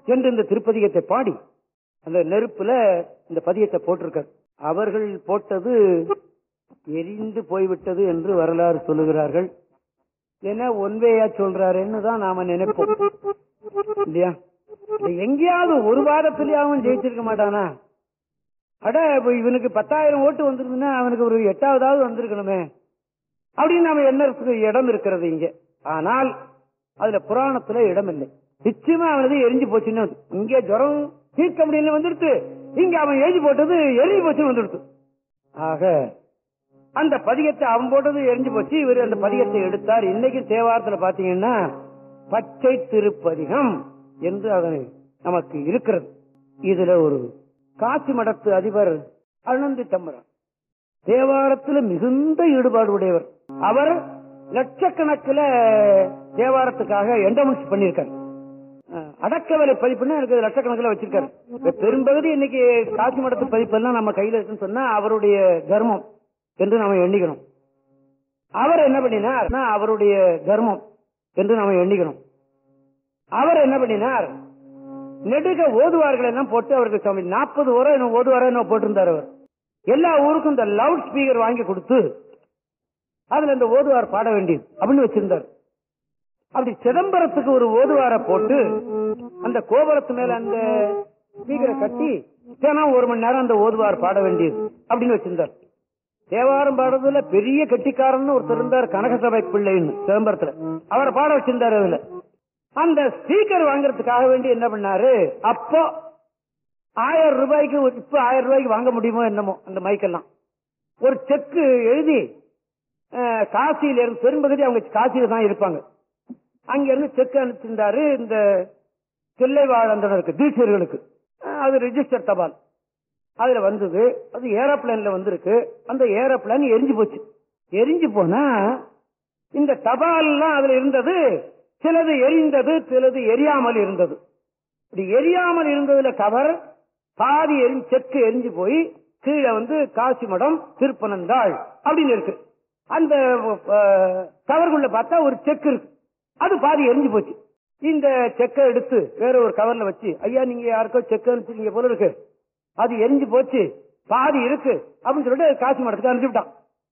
என்று இந்த திருப்பதிகத்தை பாடி அந்த நெருப்புல இந்த பதியத்தை போட்டிருக்கார் அவர்கள் போட்டது எரிந்து போய்விட்டது என்று வரலாறு சொல்லுகிறார்கள் என்ன ஒன்வேயா சொல்றாருன்னு தான் நாம நினைப்போம் இல்லையா இது எங்கேயாவது ஒரு வாரத்திலேயாவும் ஜெயிச்சிருக்க மாட்டானா அட இப்ப இவனுக்கு பத்தாயிரம் ஓட்டு வந்திருக்குன்னா அவனுக்கு ஒரு எட்டாவதாவது வந்திருக்கணுமே அப்படின்னு நாம எண்ணறதுக்கு இடம் இருக்கிறது இங்க ஆனால் அதுல புராணத்துல இடம் இல்லை நிச்சயமா அவனது எரிஞ்சு போச்சுன்னு வந்து. இங்க ஜுரம் தீர்க்க முடியல வந்துடுத்து இங்க அவன் எழுதி போட்டது எரிஞ்சு போச்சுன்னு வந்துடுத்து ஆக அந்த பதிகத்தை அவன் போட்டது எரிஞ்சு போச்சு இவர் அந்த பதிகத்தை எடுத்தார் இன்னைக்கு தேவாரத்துல பாத்தீங்கன்னா பச்சை திருப்பதிகம் என்று அது நமக்கு இருக்கிறது இதுல ஒரு காசி மடத்து அதிபர் அனந்தி தம்பரம் தேவாரத்துல மிகுந்த ஈடுபாடு உடையவர் அவர் லட்சக்கணக்கில் தேவாரத்துக்காக எண்டமெண்ட்ஸ் பண்ணியிருக்காரு அஹ், அடக்கவிலை பதிப்புன்னு எனக்கு லட்சக்கணக்கில் வச்சிருக்காரு இப்ப பெரும்பகுதி இன்னைக்கு காசி மடத்து பதிப்பெல்லாம் நம்ம கையில இருக்குன்னு சொன்னா அவருடைய தர்மம் என்று நாம எண்ணிக்கணும் அவர் என்ன பண்ணினார் நான் அவருடைய தர்மம் என்று நாம எண்ணிக்கணும் அவர் என்ன பண்ணினார் நெடுக ஓதுவார்கள் எல்லாம் போட்டு அவருக்கு சுவாமி நாற்பது ஓரம் என்ன ஓதுவாரோ என்ன போட்டிருந்தார் அவர் எல்லா ஊருக்கும் இந்த லவுட் ஸ்பீக்கர் வாங்கி கொடுத்து அதுல இந்த ஓதுவார் பாட வேண்டியது அப்படின்னு வச்சிருந்தார் அப்படி சிதம்பரத்துக்கு ஒரு ஓதுவார போட்டு அந்த கோபுரத்து மேல அந்த ஸ்பீக்கரை கட்டி தினம் ஒரு மணி நேரம் அந்த ஓதுவார் பாட வேண்டியது அப்படின்னு வச்சிருந்தார் தேவாரம் பாடுறதுல பெரிய கெட்டிக்காரன் ஒருத்தர் இருந்தார் கனகசபை பிள்ளைன்னு சிதம்பரத்துல அவரை பாட வச்சிருந்தாரு அதுல அந்த ஸ்பீக்கர் வாங்குறதுக்காக வேண்டி என்ன பண்ணாரு அப்போ ஆயிரம் ரூபாய்க்கு ஒரு- இப்ப ஆயிரம் ரூபாய்க்கு வாங்க முடியுமோ என்னமோ அந்த மைக்கெல்லாம் ஒரு செக்கு எழுதி அஹ், காசியில இருந்து பெரும்பகுதி அவங்க காசியில தான் இருப்பாங்க அங்க இருந்து செக் அனுப்பிச்சிருந்தாரு இந்த தில்லை வாழ்ந்தனருக்கு தீட்சர்களுக்கு அஹ், அது ரிஜிஸ்டர் தபால் அதுல வந்தது அது ஏரோப்ளேன்ல வந்திருக்கு அந்த ஏரோப்ளேன் எரிஞ்சு போச்சு எரிஞ்சு போனா இந்த தபால் எல்லாம் அதுல இருந்தது சிலது எரிந்தது சிலது எரியாமல் இருந்தது இப்படி எரியாமல் இருந்ததுல கவர் பாதி எரி செக்கு எரிஞ்சு போய் கீழே வந்து காசி மடம் திருப்பனந்தாள் அப்படின்னு இருக்கு அந்த அஹ், கவருக்குள்ள பார்த்தா ஒரு செக் இருக்கு அது பாதி எரிஞ்சு போச்சு இந்த செக்கை எடுத்து வேற ஒரு கவர்ல வச்சு ஐயா நீங்க யாருக்கோ செக் அனுப்பிச்சிருக்கீங்க போல இருக்கு அது எரிஞ்சு போச்சு பாதி இருக்கு அப்படின்னு சொல்லிட்டு காசி மடத்துக்கு அனுப்பிச்சுட்டான்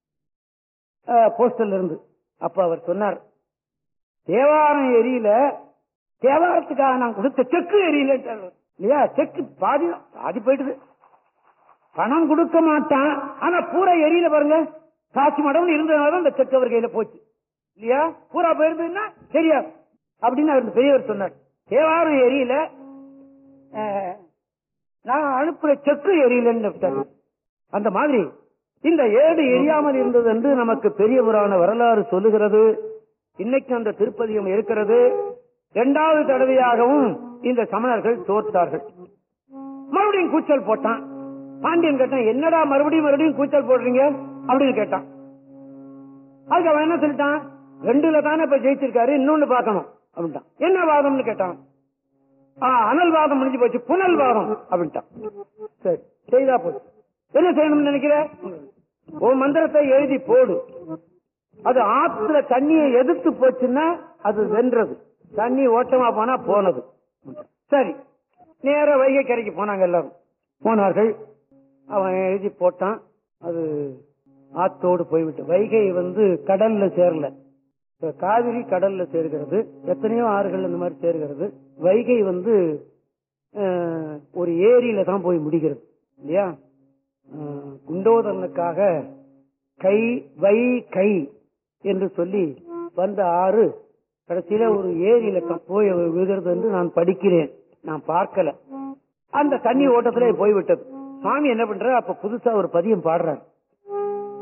போஸ்டல்ல இருந்து அப்ப அவர் சொன்னார் தேவாரம் எரியல தேவாரத்துக்காக நான் கொடுத்த செக்கு எரியல இல்லையா செக்கு பாதி பாதி போயிடுது பணம் கொடுக்க மாட்டான் ஆனா பூரா எரியல பாருங்க காசி மடம் இருந்ததுனால அந்த செக் அவர் கையில போச்சு இல்லையா பூரா போயிருந்ததுன்னா தெரியாது அப்படின்னு அவர் பெரியவர் சொன்னார் தேவாரம் எரியல அஹ், நான் அனுப்புற செக்கு எரியலன்னு விட்டாரு. அந்த மாதிரி இந்த ஏடு எரியாமல் இருந்தது என்று நமக்கு பெரிய புராண வரலாறு சொல்லுகிறது இன்னைக்கு அந்த திருப்பதிகம் இருக்கிறது இரண்டாவது தடவையாகவும் இந்த சமணர்கள் தோற்றார்கள் மறுபடியும் கூச்சல் போட்டான் பாண்டியன் கேட்டான் என்னடா மறுபடியும் மறுபடியும் கூச்சல் போடுறீங்க அப்படின்னு கேட்டான் அதுக்கு அவன் என்ன சொல்லிட்டான் ரெண்டுல தானே இப்ப ஜெயிச்சிருக்காரு இன்னொன்னு பார்க்கணும் அப்படின்ட்டான் என்ன வாதம்னு கேட்டான் ஆ, அனல் வாதம் முடிஞ்சு போச்சு புனல் வாதம் அப்படின்ட்டான் சரி செய்தா போச்சு என்ன செய்யணும்னு நினைக்கிற உன் மந்திரத்தை எழுதி போடு அது ஆத்துல தண்ணியை எதிர்த்து போச்சுன்னா அது வென்றது தண்ணி ஓட்டமா போனா போனது சரி நேர வைகை கரைக்கு போனாங்க எல்லாரும் போனார்கள் அவன் எழுதி போட்டான் அது ஆத்தோடு போய்விட்டு வைகை வந்து கடல்ல சேரல இப்ப காவிரி கடல்ல சேர்கிறது எத்தனையோ ஆறுகள் இந்த மாதிரி சேர்கிறது வைகை வந்து அஹ், ஒரு ஏரியில தான் போய் முடிகிறது இல்லையா அஹ், குண்டோதரனுக்காக கை வை கை என்று சொல்லி வந்த ஆறு கடைசியில ஒரு ஏரியில க- போய் விழுகிறது என்று நான் படிக்கிறேன் நான் பார்க்கல அந்த தண்ணி ஓட்டத்திலே போய்விட்டது சாமி என்ன பண்ற அப்ப புதுசா ஒரு பதியம் பாடுறார்